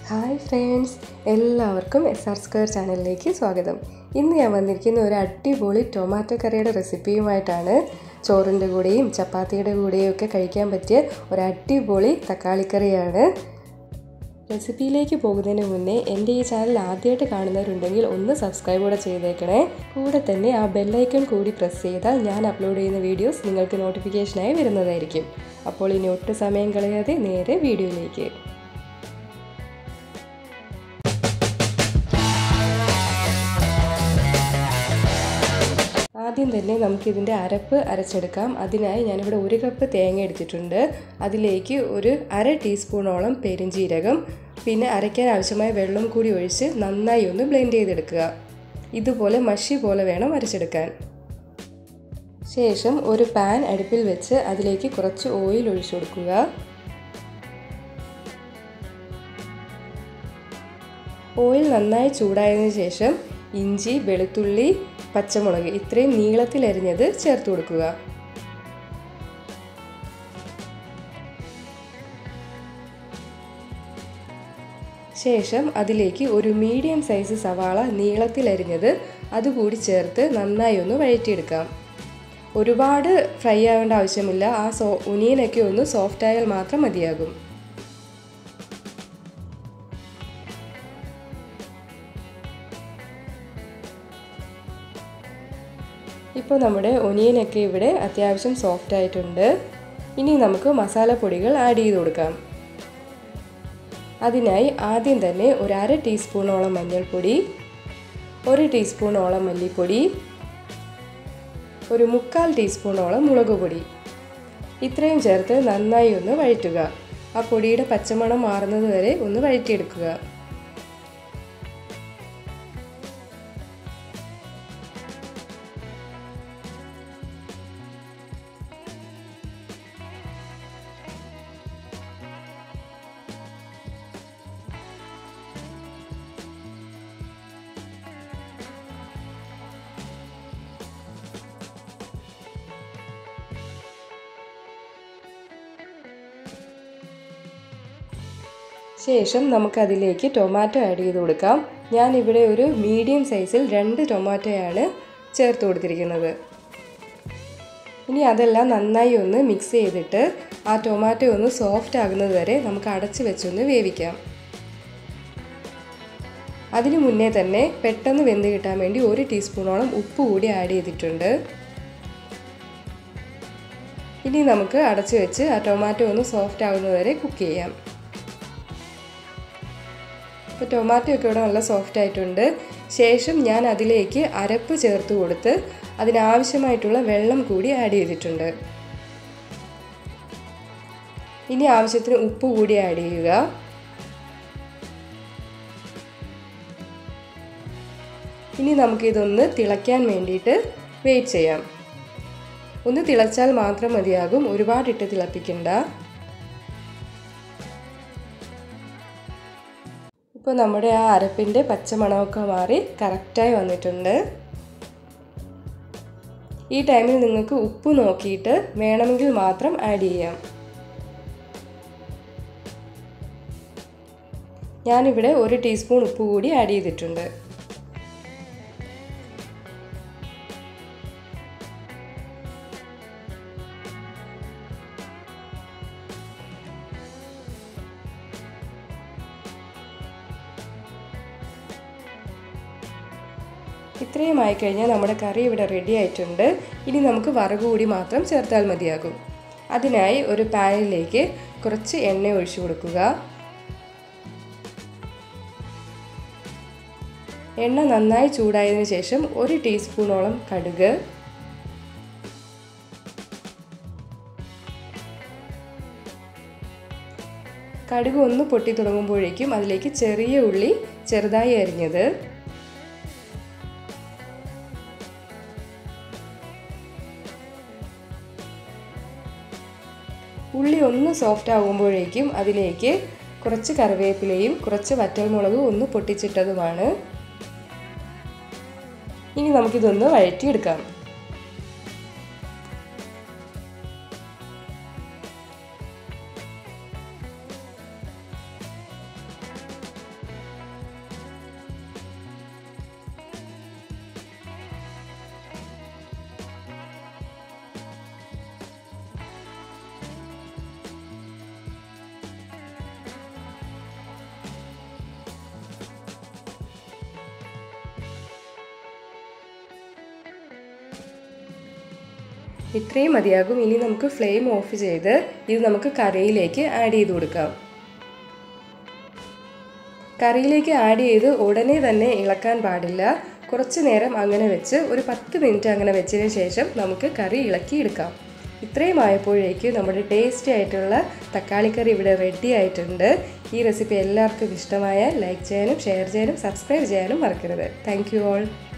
hi friends എല്ലാവർക്കും S R square ചാനലിലേക്ക് സ്വാഗതം ഇന്ന് ഞാൻ വന്നിരിക്കുന്ന ഒരു അടിപൊളി ടൊമാറ്റോ കറിയുടെ റെസിപ്പിയുമായിട്ടാണ് ചോറിൻ്റെ കൂടെയും ചപ്പാത്തിയുടെ കൂടെയും ഒക്കെ കഴിക്കാൻ പറ്റിയ ഒരു അടിപൊളി തക്കാളിക്കറിയാണ് റെസിപ്പിയിലേക്ക് പോകുന്നതിന് മുന്നേ എൻ്റെ ഈ ചാനൽ ആദ്യമായിട്ട് കാണുന്നവരുണ്ടെങ്കിൽ ഒന്ന് സബ്സ്ക്രൈബ് കൂടെ ചെയ്തേക്കണേ കൂടെ തന്നെ ആ ബെല്ലൈക്കൺ കൂടി പ്രസ് ചെയ്താൽ ഞാൻ അപ്ലോഡ് ചെയ്യുന്ന വീഡിയോസ് നിങ്ങൾക്ക് നോട്ടിഫിക്കേഷനായി വരുന്നതായിരിക്കും അപ്പോൾ ഇനി ഒട്ടും സമയം കളയാതെ നേരെ വീഡിയോയിലേക്ക് ആദ്യം തന്നെ നമുക്കിതിൻ്റെ അരപ്പ് അരച്ചെടുക്കാം അതിനായി ഞാനിവിടെ ഒരു കപ്പ് തേങ്ങ എടുത്തിട്ടുണ്ട് അതിലേക്ക് ഒരു അര ടീസ്പൂണോളം പെരിഞ്ചീരകം പിന്നെ അരയ്ക്കാൻ ആവശ്യമായ വെള്ളം കൂടി ഒഴിച്ച് നന്നായി ഒന്ന് ബ്ലെൻഡ് ചെയ്തെടുക്കുക ഇതുപോലെ മഷി പോലെ വേണം അരച്ചെടുക്കാൻ ശേഷം ഒരു പാൻ അടുപ്പിൽ വെച്ച് അതിലേക്ക് കുറച്ച് ഓയിൽ ഒഴിച്ചു കൊടുക്കുക ഓയിൽ നന്നായി ചൂടായതിനു ശേഷം ഇഞ്ചി വെളുത്തുള്ളി പച്ചമുളക് ഇത്രയും നീളത്തിലരിഞ്ഞത് ചേർത്ത് കൊടുക്കുക ശേഷം അതിലേക്ക് ഒരു മീഡിയം സൈസ് സവാള നീളത്തിലരിഞ്ഞത് അതുകൂടി ചേർത്ത് നന്നായി ഒന്ന് വഴറ്റിയെടുക്കാം ഒരുപാട് ഫ്രൈ ആവേണ്ട ആവശ്യമില്ല ആ സോ ഒനിയനൊക്കെ ഒന്ന് സോഫ്റ്റ് ആയാൽ മാത്രം മതിയാകും ഇപ്പോൾ നമ്മുടെ ഒനിയനൊക്കെ ഇവിടെ അത്യാവശ്യം സോഫ്റ്റ് ആയിട്ടുണ്ട് ഇനി നമുക്ക് മസാലപ്പൊടികൾ ആഡ് ചെയ്ത് കൊടുക്കാം അതിനായി ആദ്യം തന്നെ ഒരു അര ടീസ്പൂണോളം മഞ്ഞൾപ്പൊടി ഒരു ടീസ്പൂണോളം മല്ലിപ്പൊടി ഒരു മുക്കാൽ ടീസ്പൂണോളം മുളക് പൊടി ഇത്രയും ചേർത്ത് നന്നായി ഒന്ന് വഴറ്റുക ആ പൊടിയുടെ പച്ചമണം മാറുന്നത് വരെ ഒന്ന് വഴറ്റിയെടുക്കുക ശേഷം നമുക്കതിലേക്ക് ടൊമാറ്റോ ആഡ് ചെയ്ത് കൊടുക്കാം ഞാൻ ഇവിടെ ഒരു മീഡിയം സൈസിൽ രണ്ട് ടൊമാറ്റോയാണ് ചേർത്ത് കൊടുത്തിരിക്കുന്നത് ഇനി അതെല്ലാം നന്നായി ഒന്ന് മിക്സ് ചെയ്തിട്ട് ആ ടൊമാറ്റോ ഒന്ന് സോഫ്റ്റ് ആകുന്നത് വരെ നമുക്ക് അടച്ച് വെച്ചൊന്ന് വേവിക്കാം അതിനു മുന്നേ തന്നെ പെട്ടെന്ന് വെന്ത് കിട്ടാൻ വേണ്ടി ഒരു ടീസ്പൂണോളം ഉപ്പ് കൂടി ആഡ് ചെയ്തിട്ടുണ്ട് ഇനി നമുക്ക് അടച്ച് വെച്ച് ആ ടൊമാറ്റോ ഒന്ന് സോഫ്റ്റ് ആകുന്നത് വരെ കുക്ക് ചെയ്യാം ഇപ്പോൾ ടൊമാറ്റോ ഒക്കെ ഇവിടെ നല്ല സോഫ്റ്റ് ആയിട്ടുണ്ട് ശേഷം ഞാൻ അതിലേക്ക് അരപ്പ് ചേർത്ത് കൊടുത്ത് അതിനാവശ്യമായിട്ടുള്ള വെള്ളം കൂടി ആഡ് ചെയ്തിട്ടുണ്ട് ഇനി ആവശ്യത്തിന് ഉപ്പ് കൂടി ആഡ് ചെയ്യുക ഇനി നമുക്കിതൊന്ന് തിളയ്ക്കാൻ വേണ്ടിയിട്ട് വെയിറ്റ് ചെയ്യാം ഒന്ന് തിളച്ചാൽ മാത്രം മതിയാകും ഒരുപാടിട്ട് തിളപ്പിക്കണ്ട ഇപ്പോൾ നമ്മുടെ ആ അരപ്പിൻ്റെ പച്ചമണമൊക്കെ മാറി കറക്റ്റായി വന്നിട്ടുണ്ട് ഈ ടൈമിൽ നിങ്ങൾക്ക് ഉപ്പ് നോക്കിയിട്ട് വേണമെങ്കിൽ മാത്രം ആഡ് ചെയ്യാം ഞാനിവിടെ ഒരു ടീസ്പൂൺ ഉപ്പ് കൂടി ആഡ് ചെയ്തിട്ടുണ്ട് ഇത്രയും ആയിക്കഴിഞ്ഞാൽ നമ്മുടെ കറി ഇവിടെ റെഡി ആയിട്ടുണ്ട് ഇനി നമുക്ക് വറക് കൂടി മാത്രം ചേർത്താൽ മതിയാകും അതിനായി ഒരു പാനിലേക്ക് കുറച്ച് എണ്ണ ഒഴിച്ചു കൊടുക്കുക എണ്ണ നന്നായി ചൂടായതിനു ശേഷം ഒരു ടീസ്പൂണോളം കടുക് കടുക് ഒന്ന് പൊട്ടി തുടങ്ങുമ്പോഴേക്കും അതിലേക്ക് ചെറിയ ഉള്ളി ചെറുതായി അരിഞ്ഞത് ഉള്ളി ഒന്ന് സോഫ്റ്റ് ആകുമ്പോഴേക്കും അതിലേക്ക് കുറച്ച് കറിവേപ്പിലയും കുറച്ച് വറ്റൽമുളകും ഒന്ന് പൊട്ടിച്ചിട്ടതുമാണ് ഇനി നമുക്കിതൊന്ന് വഴറ്റിയെടുക്കാം ഇത്രയും മതിയാകും ഇനി നമുക്ക് ഫ്ലെയിം ഓഫ് ചെയ്ത് ഇത് നമുക്ക് കറിയിലേക്ക് ആഡ് ചെയ്ത് കൊടുക്കാം കറിയിലേക്ക് ആഡ് ചെയ്ത് ഉടനെ തന്നെ ഇളക്കാൻ പാടില്ല കുറച്ച് നേരം അങ്ങനെ വെച്ച് ഒരു പത്ത് മിനിറ്റ് അങ്ങനെ വെച്ചതിന് ശേഷം നമുക്ക് കറി ഇളക്കി എടുക്കാം ഇത്രയും ആയപ്പോഴേക്ക് നമ്മുടെ ടേസ്റ്റി ആയിട്ടുള്ള തക്കാളിക്കറി ഇവിടെ റെഡി ആയിട്ടുണ്ട് ഈ റെസിപ്പി എല്ലാവർക്കും ഇഷ്ടമായ ലൈക്ക് ചെയ്യാനും ഷെയർ ചെയ്യാനും സബ്സ്ക്രൈബ് ചെയ്യാനും മറക്കരുത് താങ്ക് യു ഓൾ